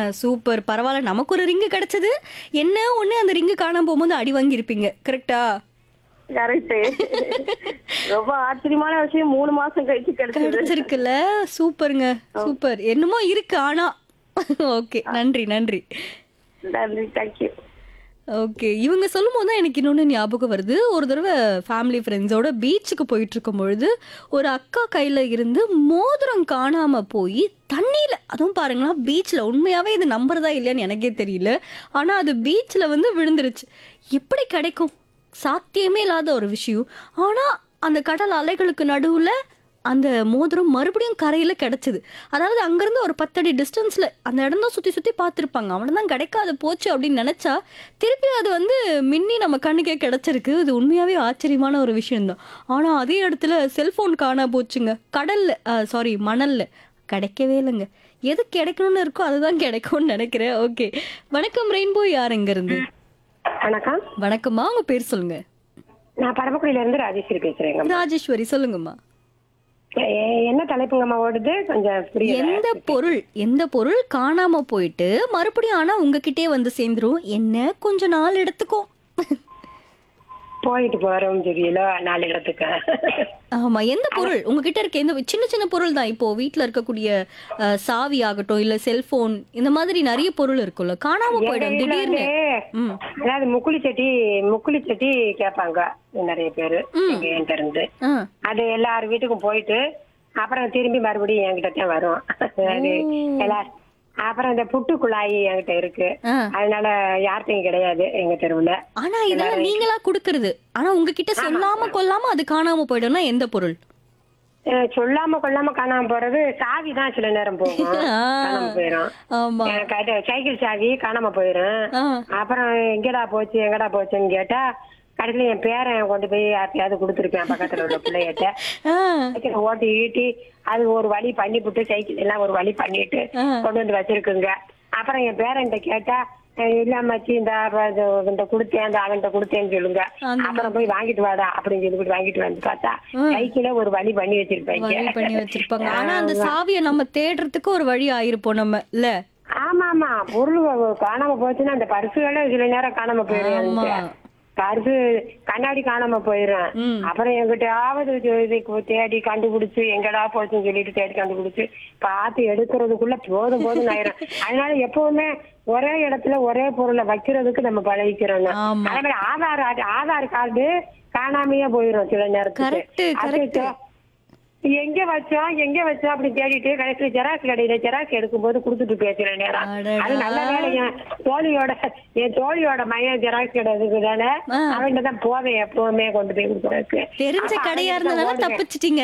Super பரவாயில்ல நமக்கு ஒரு ரிங்கு கிடைச்சது என்ன ஒண்ணு அந்த ரிங்கு காணாம போகும்போது அடி வாங்கியிருப்பீங்க கரெக்டா கரெக்ட் ரொம்ப ஆச்சரியமான விஷயம் மூணு மாசம் கழிச்சு கிடைச்சது கிடைச்சிருக்குல்ல சூப்பருங்க சூப்பர் என்னமோ இருக்கு ஆனா ஓகே நன்றி நன்றி நன்றி தேங்க்யூ ஓகே இவங்க சொல்லும் போது தான் எனக்கு இன்னொன்று ஞாபகம் வருது ஒரு தடவை ஃபேமிலி ஃப்ரெண்ட்ஸோட பீச்சுக்கு போயிட்டு இருக்கும் பொழுது ஒரு அக்கா கையில் இருந்து மோதிரம் காணாம போய் தண்ணியில் அதுவும் பாருங்களா பீச்சில் உண்மையாகவே இது நம்புறதா இல்லையான்னு எனக்கே தெரியல ஆனால் அது பீச்சில் வந்து விழுந்துருச்சு எப்படி கிடைக்கும் சாத்தியமே இல்லாத ஒரு விஷயம் ஆனால் அந்த கடல் அலைகளுக்கு நடுவில் அந்த மோதிரம் மறுபடியும் கரையில் கிடச்சிது அதாவது அங்கேருந்து ஒரு பத்தடி டிஸ்டன்ஸில் அந்த இடம் தான் சுற்றி சுற்றி பார்த்துருப்பாங்க அவனை தான் கிடைக்காது போச்சு அப்படின்னு நினச்சா திருப்பி அது வந்து மின்னி நம்ம கண்ணுக்கே கிடச்சிருக்கு இது உண்மையாகவே ஆச்சரியமான ஒரு விஷயம்தான் ஆனால் அதே இடத்துல செல்ஃபோன் காணா போச்சுங்க கடலில் சாரி மணலில் கிடைக்கவே இல்லைங்க எது கிடைக்கணும்னு இருக்கோ அதுதான் கிடைக்கும்னு நினைக்கிறேன் ஓகே வணக்கம் ரெயின்போ யார் இருந்து வணக்கம் வணக்கம்மா உங்க பேர் சொல்லுங்க நான் பரமக்குடியில இருந்து ராஜேஸ்வரி பேசுறேங்க ராஜேஸ்வரி சொல்லுங்கம்மா என்ன தலைப்புங்கம்மா ஓடுது கொஞ்சம் புரியல எந்த பொருள் எந்த பொருள் காணாம போயிட்டு மறுபடியும் ஆனா உங்ககிட்டயே வந்து சேர்ந்துரும் என்ன கொஞ்ச நாள் எடுத்துக்கும் போயிட்டு போறோம் தெரியல நாலு இடத்துக்கு ஆமா எந்த பொருள் உங்ககிட்ட இருக்க எந்த சின்ன சின்ன பொருள் தான் இப்போ வீட்ல இருக்கக்கூடிய அஹ், சாவி ஆகட்டும் இல்ல செல்போன் இந்த மாதிரி நிறைய பொருள் இருக்கும்ல காணாம போயிடும் எங்க வீட்ல திடீர்னு வந்து, ம் அதாவது முக்குளி சட்டி முக்குளி சட்டி கேட்பாங்க நிறைய பேரு எங்க என்கிட்ட இருந்து ஆ அது எல்லார் வீட்டுக்கும் போயிட்டு அப்புறம் திரும்பி மறுபடியும் என்கிட்ட தான் வரும் அது எல்லா அப்புறம் இந்த புட்டு குழாய் என்கிட்ட இருக்கு ஆ. அதனால யார்கிட்டயும் கிடையாது எங்க தெருவுல ஆனா இதெல்லாம் நீங்களா குடுக்கறது ஆனா உங்ககிட்ட சொல்லாம கொல்லாம அது காணாம போயிடும்னா எந்த பொருள் அஹ் சொல்லாம கொள்ளாம காணாம போறது சாவி தான் சில நேரம் போகும் ஆ. காணாம போயிரும் ஆமா எனக்கு அது சைக்கிள் சாவி காணாம போயிரும் ஆ அப்புறம் எங்கடா போச்சு எங்கடா போச்சுன்னு கேட்டா கடைசியில என் பேரன் கொண்டு போய் யார்ட்டையாவது கொடுத்துருப்பேன் பக்கத்துல உள்ள பிள்ளைகிட்ட ஆ சைக்கிள் ஓட்டி ஈட்டி அது ஒரு வழி பண்ணி விட்டு சைக்கிள் எல்லாம் ஒரு வழி பண்ணிட்டு ஆ. கொண்டு வந்து வச்சிருக்குங்க அப்புறம் என் பேரன்ட்ட கேட்டா அஹ் இல்ல மச்சி இந்த இது இந்த கொடுத்தேன் அந்த அவன்கிட்ட கொடுத்தேன்னு சொல்லுங்க அந்த அப்புறம் போய் வாங்கிட்டு வாடா அப்படின்னு சொல்லிட்டு வாங்கிட்டு வந்து பார்த்தா சைக்கிள ஒரு வழி பண்ணி வச்சிருப்பாங்க வழி பண்ணி வச்சிருப்பாங்க ஆனா அந்த சாவியை நம்ம தேடுறதுக்கு ஒரு வழி ஆயிருப்போம் நம்ம இல்ல ஆமா ஆமா பொருள் வ- காணாம போச்சுன்னா அந்த பரிசுகளே சில நேரம் காணாம போயிடும் ஆமா. எனக்கு. பரிசு கண்ணாடி காணாம போயிடும் ம். அப்புறம் எங்கிட்டாவது இது- இது தேடி கண்டுபிடிச்சு எங்கடா போச்சுன்னு சொல்லிட்டு தேடி கண்டுபிடிச்சு பார்த்து எடுக்கிறதுக்குள்ள போதும் போதும் ஆயிரும் அதனால எப்பவுமே ஒரே இடத்துல ஒரே பொருளை வைக்கிறதுக்கு நம்ம பழகிக்கிறோம் ஆமா. அதே மாதிரி ஆதார் ஆ- ஆதார் கார்டு காணாமையே போயிரும் சில நேரத்துக்கு Correct, அது correct. எங்க வச்சோம் எங்க வச்சோம் அப்படி தேடிட்டு கடைசியில ஜெராக்ஸ் கடையில ஜெராக்ஸ் எடுக்கும்போது கொடுத்துட்டு பேசுற நேரம் அடடா. அது நல்ல வேலை என் தோழியோட என் தோழியோட மையன் ஜெராக்ஸ் கடை இருக்குதானே ஆ. அவன்கிட்ட தான் போவேன் எப்பவுமே கொண்டு போய் கொடுக்குறதுக்கு தெரிஞ்ச அப்ப கடையா அவன்கிட்ட தான் இருந்ததால ஓடுவேன். தப்பிச்சிட்டீங்க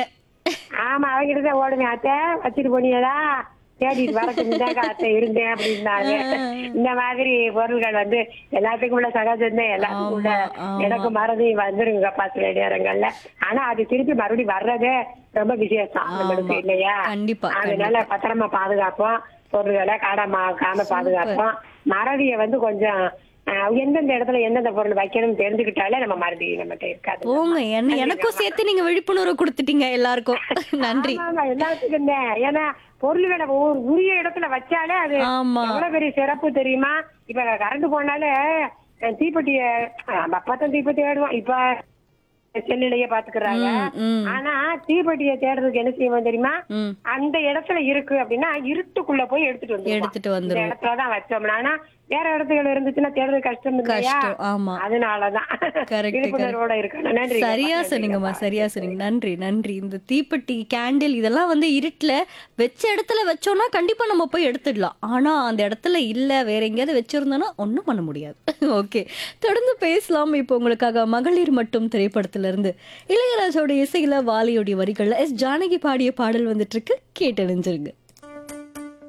ஆமா அவங்கிட்ட தான் ஓடுவேன் அத்தை வச்சிட்டு போனியதா தேடிட்டு வரட்டும் தாங்க அத்தை இருந்தேன் அப்படின்னாங்க இந்த மாதிரி பொருள்கள் வந்து எல்லாத்துக்கும் உள்ள சகஜம் தான் எல்லாத்துக்கும் உள்ள ஆமா, ஆமா. எனக்கு மறதி வந்துருங்கப்பா சில நேரங்கள்ல ஆனா அது திருப்பி மறுபடியும் வர்றதே ரொம்ப விசேஷம் நம்மளுக்கு ஆமா. இல்லையா கண்டிப்பா, அதனால பத்திரமா பாதுகாப்போம் பொருள்களை காடமாக்காம பாதுகாப்போம் மறதியை வந்து கொஞ்சம் அஹ், எந்தெந்த இடத்துல எந்தெந்த பொருள் வைக்கணும்னு தெரிஞ்சுக்கிட்டாலே நம்ம மறதி நம்மகிட்ட இருக்காது போங்க என்ன எனக்கும் சேர்த்து நீங்க விழிப்புணர்வு கொடுத்துட்டீங்க எல்லாருக்கும் நன்றி ஆமா, ஆமா, எல்லாத்துக்கும் தான். ஏன்னா பொருள்களை ஒரு உரிய இடத்துல வச்சாலே அது ஆமா. எவ்வளவு பெரிய சிறப்பு தெரியுமா இப்ப கரண்ட் போனாலே அஹ், தீப்பெட்டிய அஹ், அப்பதான் தீப்பெட்டி தேடுவோம் இப்ப செல்லுலயே பாத்துக்கிறாங்க ம், ம். ஆனா தீப்பெட்டிய தேடுறதுக்கு என்ன செய்வோம் தெரியுமா ம் அந்த இடத்துல இருக்கு அப்படின்னா இருட்டுக்குள்ள போய் எடுத்துட்டு வந்து எடுத்துட்டு இந்த வந்துருவோம் இடத்துலதான் வச்சோம்னா ஆனா வேற இடத்துல இருந்துச்சுன்னா தேடுறது கஷ்டம் இல்லையா கஷ்டம் ஆமா அதனாலதான் Correct, விழிப்புணர்வோட இருக்கணும் நன்றி சரியா சொன்னீங்கம்மா சரியா சொன்னீங்க நன்றி நன்றி இந்த தீப்பெட்டி கேண்டில் இதெல்லாம் வந்து இருட்டுல வச்ச இடத்துல வச்சோம்னா கண்டிப்பா நம்ம போய் எடுத்துடலாம் ஆனா அந்த இடத்துல இல்ல வேற எங்கேயாவது வச்சிருந்தோம்னா ஒண்ணும் பண்ண முடியாது ஓகே தொடர்ந்து பேசலாம் இப்போ உங்களுக்காக மகளிர் மட்டும் திரைப்படத்துல இருந்து இளையராஜோட இசையில வாலியோடைய வரிகள்ல எஸ் ஜானகி பாடிய பாடல் வந்துட்டு இருக்கு கேட்டணிஞ்சிருங்க